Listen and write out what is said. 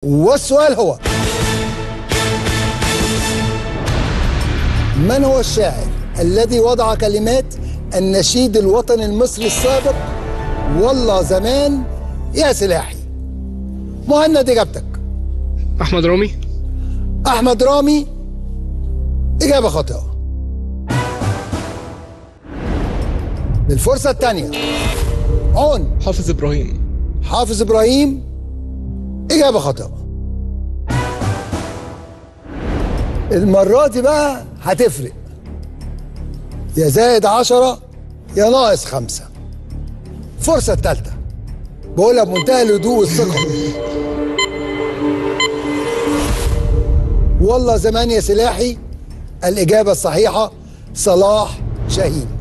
والسؤال هو من هو الشاعر الذي وضع كلمات النشيد الوطني المصري السابق والله زمان يا سلاحي مهند اجابتك احمد رامي احمد رامي اجابه خاطئه للفرصه الثانيه عون حافظ ابراهيم حافظ ابراهيم اجابه خاطئه المره دي بقى هتفرق يا زائد عشرة يا ناقص خمسة الفرصة الثالثة بقولها بمنتهى الهدوء والثقة والله زمان يا سلاحي الإجابة الصحيحة صلاح شاهين